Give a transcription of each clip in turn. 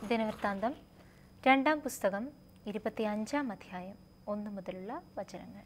ദിനവൃത്താന്തം രണ്ടാം പുസ്തകം ഇരുപത്തിയഞ്ചാം അധ്യായം ഒന്ന് മുതലുള്ള വചനങ്ങൾ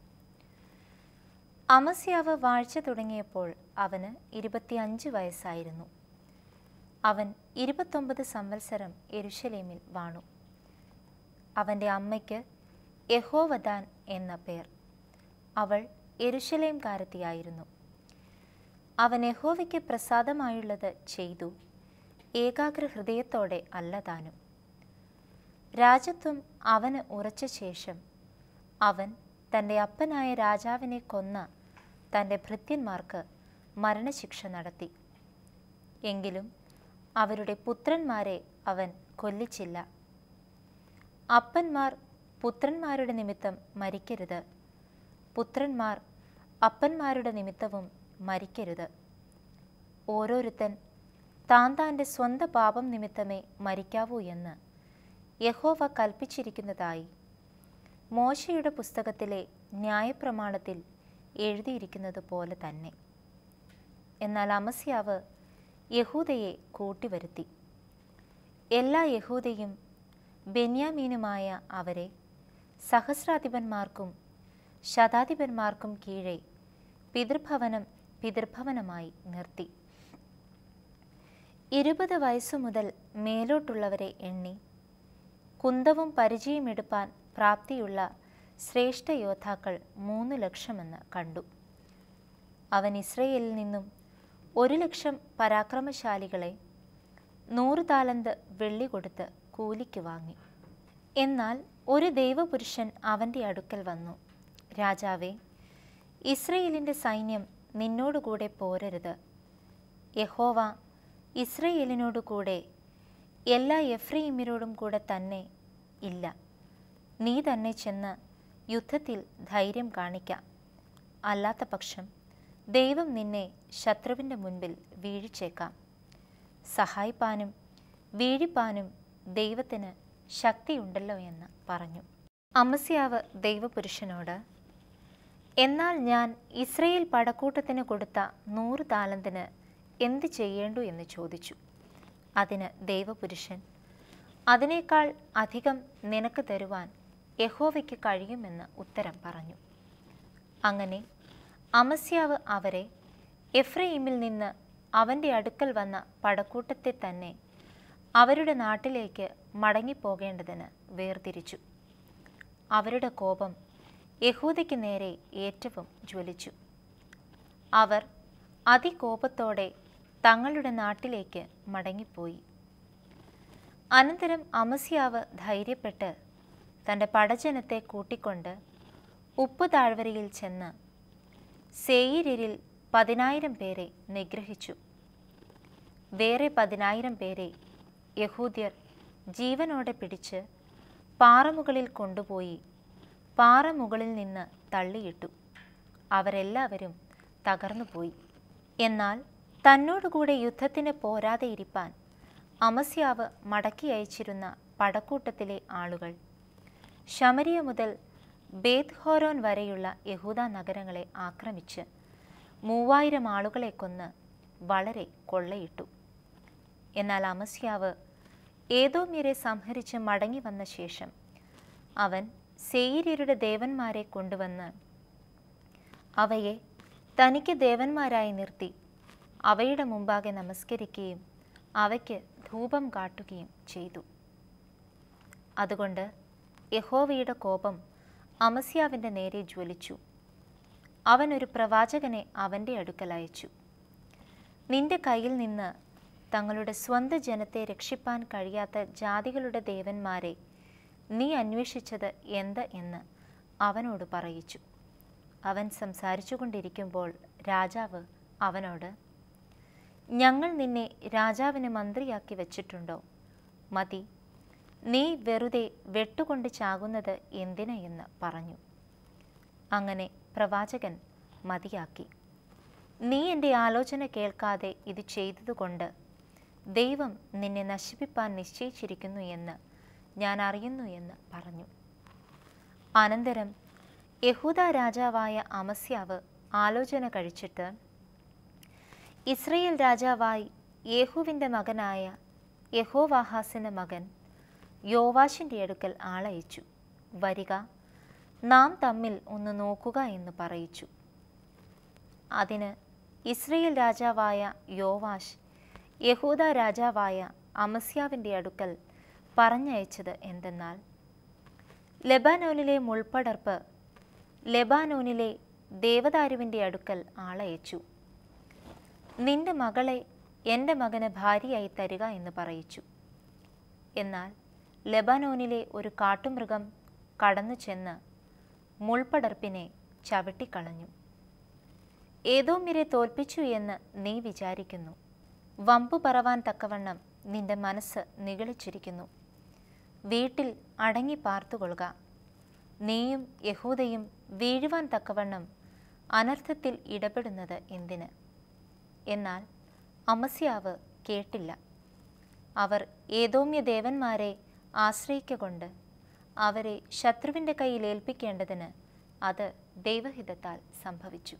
അമസ്യാവ് വാഴ്ച തുടങ്ങിയപ്പോൾ അവന് ഇരുപത്തിയഞ്ച് വയസ്സായിരുന്നു അവൻ ഇരുപത്തൊമ്പത് സംവത്സരം എരുശലേമിൽ വാണു അവൻ്റെ അമ്മയ്ക്ക് യഹോവദാൻ എന്ന പേർ അവൾ എരുശലേംകാരത്തിയായിരുന്നു അവൻ യഹോവയ്ക്ക് പ്രസാദമായുള്ളത് ചെയ്തു ഏകാഗ്ര ഹൃദയത്തോടെ അല്ല താനും രാജത്വം അവന് ഉറച്ച ശേഷം അവൻ തൻ്റെ അപ്പനായ രാജാവിനെ കൊന്ന തൻ്റെ ഭൃത്യന്മാർക്ക് മരണശിക്ഷ നടത്തി എങ്കിലും അവരുടെ പുത്രന്മാരെ അവൻ കൊല്ലിച്ചില്ല അപ്പന്മാർ പുത്രന്മാരുടെ നിമിത്തം മരിക്കരുത് പുത്രന്മാർ അപ്പന്മാരുടെ നിമിത്തവും മരിക്കരുത് ഓരോരുത്തൻ താൻ താൻ്റെ സ്വന്തം പാപം നിമിത്തമേ മരിക്കാവൂ എന്ന് യഹോവ കൽപ്പിച്ചിരിക്കുന്നതായി മോശയുടെ പുസ്തകത്തിലെ ന്യായപ്രമാണത്തിൽ എഴുതിയിരിക്കുന്നത് പോലെ തന്നെ എന്നാൽ അമസ്യാവ് യഹൂദയെ കൂട്ടിവരുത്തി എല്ലാ യഹൂദയും ബെന്യാമീനുമായ അവരെ സഹസ്രാധിപന്മാർക്കും ശതാധിപന്മാർക്കും കീഴെ പിതൃഭവനം പിതൃഭവനമായി നിർത്തി ഇരുപത് വയസ്സു മുതൽ മേലോട്ടുള്ളവരെ എണ്ണി കുന്തവും പരിചയമെടുപ്പാൻ പ്രാപ്തിയുള്ള ശ്രേഷ്ഠ യോദ്ധാക്കൾ മൂന്ന് ലക്ഷമെന്ന് കണ്ടു അവൻ ഇസ്രയേലിൽ നിന്നും ഒരു ലക്ഷം പരാക്രമശാലികളെ നൂറ് താലന്ത് വെള്ളി കൊടുത്ത് കൂലിക്ക് വാങ്ങി എന്നാൽ ഒരു ദൈവപുരുഷൻ അവൻ്റെ അടുക്കൽ വന്നു രാജാവേ ഇസ്രയേലിൻ്റെ സൈന്യം നിന്നോടുകൂടെ പോരരുത് യഹോവ ഇസ്രയേലിനോടു കൂടെ എല്ലാ എഫ്രൈമിനോടും കൂടെ തന്നെ ഇല്ല നീ തന്നെ ചെന്ന് യുദ്ധത്തിൽ ധൈര്യം കാണിക്കാം അല്ലാത്ത പക്ഷം ദൈവം നിന്നെ ശത്രുവിൻ്റെ മുൻപിൽ വീഴിച്ചേക്കാം സഹായിപ്പാനും വീഴിപ്പാനും ദൈവത്തിന് ശക്തിയുണ്ടല്ലോ എന്ന് പറഞ്ഞു അമസ്യാവ് ദൈവപുരുഷനോട് എന്നാൽ ഞാൻ ഇസ്രയേൽ പടക്കൂട്ടത്തിന് കൊടുത്ത നൂറ് താലന്തിന് എന്ത് ചെയ്യേണ്ടു എന്ന് ചോദിച്ചു അതിന് ദൈവപുരുഷൻ അതിനേക്കാൾ അധികം നിനക്ക് തരുവാൻ യഹോവയ്ക്ക് കഴിയുമെന്ന് ഉത്തരം പറഞ്ഞു അങ്ങനെ അമസ്യാവ് അവരെ എഫ്രൈമിൽ നിന്ന് അവൻ്റെ അടുക്കൽ വന്ന പടക്കൂട്ടത്തെ തന്നെ അവരുടെ നാട്ടിലേക്ക് മടങ്ങിപ്പോകേണ്ടതിന് വേർതിരിച്ചു അവരുടെ കോപം യഹൂദയ്ക്ക് നേരെ ഏറ്റവും ജ്വലിച്ചു അവർ അതികോപത്തോടെ തങ്ങളുടെ നാട്ടിലേക്ക് മടങ്ങിപ്പോയി അനന്തരം അമസ്യാവ് ധൈര്യപ്പെട്ട് തൻ്റെ പടജനത്തെ കൂട്ടിക്കൊണ്ട് ഉപ്പ് താഴ്വരയിൽ ചെന്ന് സെയിരിൽ പതിനായിരം പേരെ നിഗ്രഹിച്ചു വേറെ പതിനായിരം പേരെ യഹൂദ്യർ ജീവനോടെ പിടിച്ച് പാറമുകളിൽ കൊണ്ടുപോയി പാറമുകളിൽ നിന്ന് തള്ളിയിട്ടു അവരെല്ലാവരും തകർന്നുപോയി എന്നാൽ തന്നോടുകൂടെ യുദ്ധത്തിന് പോരാതെ ഇരിപ്പാൻ അമസ്യാവ് മടക്കി അയച്ചിരുന്ന പടക്കൂട്ടത്തിലെ ആളുകൾ ശമരിയ മുതൽ ബേത് ഹോരോൻ വരെയുള്ള യഹൂദ നഗരങ്ങളെ ആക്രമിച്ച് മൂവായിരം ആളുകളെ കൊന്ന് വളരെ കൊള്ളയിട്ടു എന്നാൽ അമസ്യാവ് ഏതോമ്യരെ സംഹരിച്ച് മടങ്ങി വന്ന ശേഷം അവൻ സെയിര്യരുടെ ദേവന്മാരെ കൊണ്ടുവന്ന് അവയെ തനിക്ക് ദേവന്മാരായി നിർത്തി അവയുടെ മുമ്പാകെ നമസ്കരിക്കുകയും അവയ്ക്ക് ധൂപം കാട്ടുകയും ചെയ്തു അതുകൊണ്ട് യഹോവയുടെ കോപം അമസ്യാവിൻ്റെ നേരെ ജ്വലിച്ചു അവൻ ഒരു പ്രവാചകനെ അവൻ്റെ അടുക്കൽ അയച്ചു നിന്റെ കയ്യിൽ നിന്ന് തങ്ങളുടെ സ്വന്തം ജനത്തെ രക്ഷിപ്പാൻ കഴിയാത്ത ജാതികളുടെ ദേവന്മാരെ നീ അന്വേഷിച്ചത് എന്ത് എന്ന് അവനോട് പറയിച്ചു അവൻ സംസാരിച്ചു കൊണ്ടിരിക്കുമ്പോൾ രാജാവ് അവനോട് ഞങ്ങൾ നിന്നെ രാജാവിന് മന്ത്രിയാക്കി വച്ചിട്ടുണ്ടോ മതി നീ വെറുതെ വെട്ടുകൊണ്ട് ചാകുന്നത് എന്തിന് എന്ന് പറഞ്ഞു അങ്ങനെ പ്രവാചകൻ മതിയാക്കി നീ എൻ്റെ ആലോചന കേൾക്കാതെ ഇത് ചെയ്തതുകൊണ്ട് ദൈവം നിന്നെ നശിപ്പിപ്പാൻ നിശ്ചയിച്ചിരിക്കുന്നു എന്ന് ഞാൻ അറിയുന്നു എന്ന് പറഞ്ഞു അനന്തരം യഹൂദ രാജാവായ അമസ്യാവ് ആലോചന കഴിച്ചിട്ട് ഇസ്രയേൽ രാജാവായി യേഹുവിൻ്റെ മകനായ യഹോവാഹാസിൻ്റെ മകൻ യോവാഷിൻ്റെ അടുക്കൽ ആളയച്ചു വരിക നാം തമ്മിൽ ഒന്ന് നോക്കുക എന്ന് പറയിച്ചു അതിന് ഇസ്രയേൽ രാജാവായ യോവാഷ് യഹൂദ രാജാവായ അമസ്യാവിൻ്റെ അടുക്കൽ പറഞ്ഞയച്ചത് എന്തെന്നാൽ ലെബാനോനിലെ മുൾപ്പടർപ്പ് ലെബാനോനിലെ ദേവദാരുവിൻ്റെ അടുക്കൽ ആളയച്ചു നിന്റെ മകളെ എൻ്റെ മകന് ഭാര്യയായി തരിക എന്ന് പറയിച്ചു എന്നാൽ ലെബാനോനിലെ ഒരു കാട്ടുമൃഗം കടന്നു ചെന്ന് മുൾപ്പടർപ്പിനെ ചവിട്ടിക്കളഞ്ഞു ഏതോമിരെ തോൽപ്പിച്ചു എന്ന് നീ വിചാരിക്കുന്നു വമ്പു പറവാൻ തക്കവണ്ണം നിന്റെ മനസ്സ് നിഗളിച്ചിരിക്കുന്നു വീട്ടിൽ അടങ്ങി പാർത്തുകൊള്ളുക നീയും യഹൂദയും വീഴുവാൻ തക്കവണ്ണം അനർത്ഥത്തിൽ ഇടപെടുന്നത് എന്തിന് എന്നാൽ അമസ്യാവ് കേട്ടില്ല അവർ ഏതോമ്യ ദേവന്മാരെ ആശ്രയിക്കൊണ്ട് അവരെ ശത്രുവിൻ്റെ കയ്യിൽ ഏൽപ്പിക്കേണ്ടതിന് അത് ദൈവഹിതത്താൽ സംഭവിച്ചു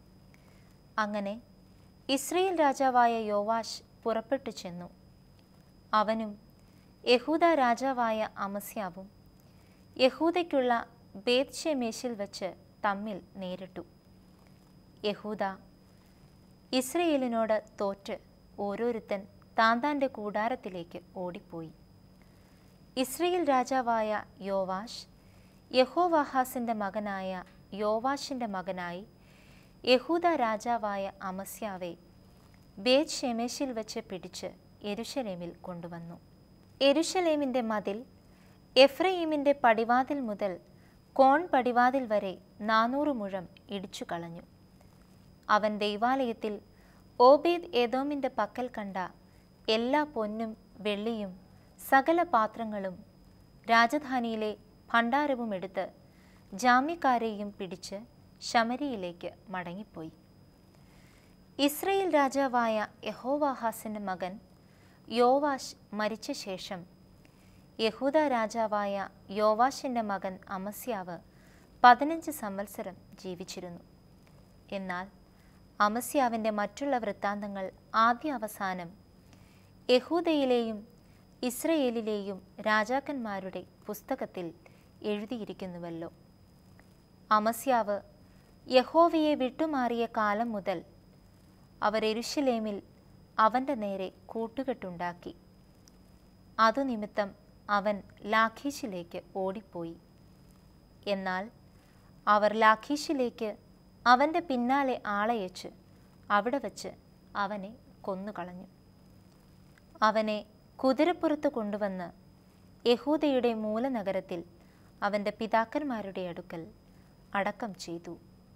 അങ്ങനെ ഇസ്രയേൽ രാജാവായ യോവാഷ് പുറപ്പെട്ടു ചെന്നു അവനും യഹൂദ രാജാവായ അമസ്യാവും യഹൂദയ്ക്കുള്ള ബേത്ഷെമേശിൽ വച്ച് തമ്മിൽ നേരിട്ടു യഹൂദ ഇസ്രയേലിനോട് തോറ്റ് ഓരോരുത്തൻ താന്താൻ്റെ കൂടാരത്തിലേക്ക് ഓടിപ്പോയി ഇസ്രയേൽ രാജാവായ യോവാഷ് യഹോവാഹാസിൻ്റെ മകനായ യോവാഷിൻ്റെ മകനായി യഹൂദ രാജാവായ അമസ്യാവെ ബേത് ഷെമേശിൽ വെച്ച് പിടിച്ച് എരുഷലേമിൽ കൊണ്ടുവന്നു എരുഷലേമിൻ്റെ മതിൽ എഫ്രയീമിൻ്റെ പടിവാതിൽ മുതൽ കോൺ പടിവാതിൽ വരെ നാനൂറ് മുഴം ഇടിച്ചു കളഞ്ഞു അവൻ ദൈവാലയത്തിൽ ഓബേദ് ഏതോമിൻ്റെ പക്കൽ കണ്ട എല്ലാ പൊന്നും വെള്ളിയും സകല പാത്രങ്ങളും രാജധാനിയിലെ ഭണ്ഡാരവും എടുത്ത് ജാമ്യക്കാരെയും പിടിച്ച് ശമരിയിലേക്ക് മടങ്ങിപ്പോയി ഇസ്രയേൽ രാജാവായ യഹോവാഹാസിൻ്റെ മകൻ യോവാഷ് മരിച്ച ശേഷം യഹൂദ രാജാവായ യോവാഷിൻ്റെ മകൻ അമസ്യാവ് പതിനഞ്ച് സംവത്സരം ജീവിച്ചിരുന്നു എന്നാൽ അമസ്യാവിൻ്റെ മറ്റുള്ള വൃത്താന്തങ്ങൾ ആദ്യ അവസാനം യഹൂദയിലെയും ഇസ്രയേലിലെയും രാജാക്കന്മാരുടെ പുസ്തകത്തിൽ എഴുതിയിരിക്കുന്നുവല്ലോ അമസ്യാവ് യഹോവയെ വിട്ടുമാറിയ കാലം മുതൽ അവർ എരുഷലേമിൽ അവൻ്റെ നേരെ കൂട്ടുകെട്ടുണ്ടാക്കി അതു നിമിത്തം അവൻ ലാഖീഷിലേക്ക് ഓടിപ്പോയി എന്നാൽ അവർ ലാഖീഷിലേക്ക് അവൻ്റെ പിന്നാലെ ആളയച്ച് അവിടെ വച്ച് അവനെ കൊന്നുകളഞ്ഞു അവനെ കുതിരപ്പുറത്ത് കൊണ്ടുവന്ന് യഹൂദയുടെ മൂലനഗരത്തിൽ അവൻ്റെ പിതാക്കന്മാരുടെ അടുക്കൽ അടക്കം ചെയ്തു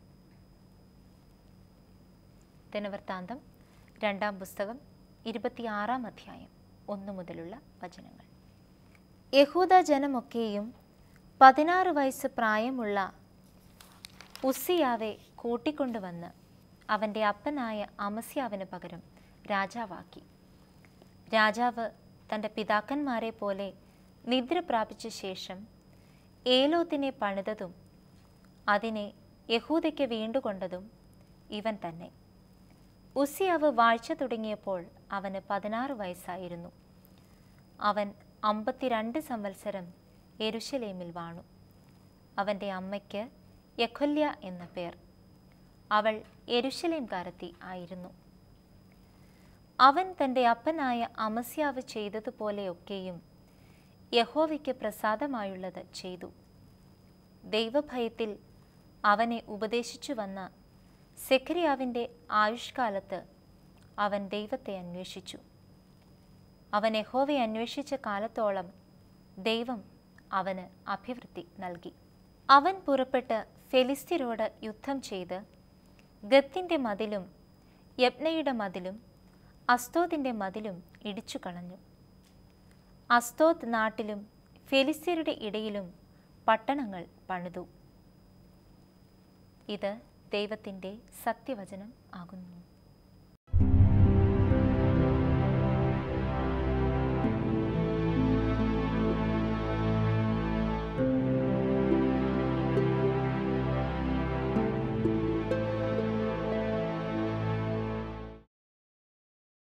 ദിനവൃത്താന്തം രണ്ടാം പുസ്തകം ഇരുപത്തിയാറാം അധ്യായം ഒന്നു മുതലുള്ള വചനങ്ങൾ യഹൂദ ജനമൊക്കെയും പതിനാറ് വയസ്സ് പ്രായമുള്ള ഉസ്സിയാവെ കൂട്ടിക്കൊണ്ടുവന്ന് അവൻ്റെ അപ്പനായ അമസ്യാവിന് പകരം രാജാവാക്കി രാജാവ് തൻ്റെ പിതാക്കന്മാരെ പോലെ നിദ്ര പ്രാപിച്ച ശേഷം ഏലോത്തിനെ പണിതതും അതിനെ യഹൂദയ്ക്ക് വീണ്ടുകൊണ്ടതും ഇവൻ തന്നെ ഉസിയാവ് വാഴ്ച തുടങ്ങിയപ്പോൾ അവന് പതിനാറ് വയസ്സായിരുന്നു അവൻ അമ്പത്തിരണ്ട് സംവത്സരം എരുശലേമിൽ വാണു അവൻ്റെ അമ്മയ്ക്ക് യഖൊല്യ എന്ന പേർ അവൾ എരുശലേംകാരത്തി ആയിരുന്നു അവൻ തൻ്റെ അപ്പനായ അമസ്യാവ് ചെയ്തതുപോലെയൊക്കെയും യഹോവയ്ക്ക് പ്രസാദമായുള്ളത് ചെയ്തു ദൈവഭയത്തിൽ അവനെ ഉപദേശിച്ചു വന്ന സെഖരിയാവിൻ്റെ ആയുഷ്കാലത്ത് അവൻ ദൈവത്തെ അന്വേഷിച്ചു അവൻ യഹോവയെ അന്വേഷിച്ച കാലത്തോളം ദൈവം അവന് അഭിവൃദ്ധി നൽകി അവൻ പുറപ്പെട്ട് ഫെലിസ്തീനോട് യുദ്ധം ചെയ്ത് ഗത്തിൻ്റെ മതിലും യബ്നയുടെ മതിലും അസ്തോദിൻ്റെ മതിലും ഇടിച്ചു കളഞ്ഞു അസ്തോത്ത് നാട്ടിലും ഫെലിസ്തീനയുടെ ഇടയിലും പട്ടണങ്ങൾ പണിതു ഇത് ദൈവത്തിൻ്റെ സത്യവചനം ആകുന്നു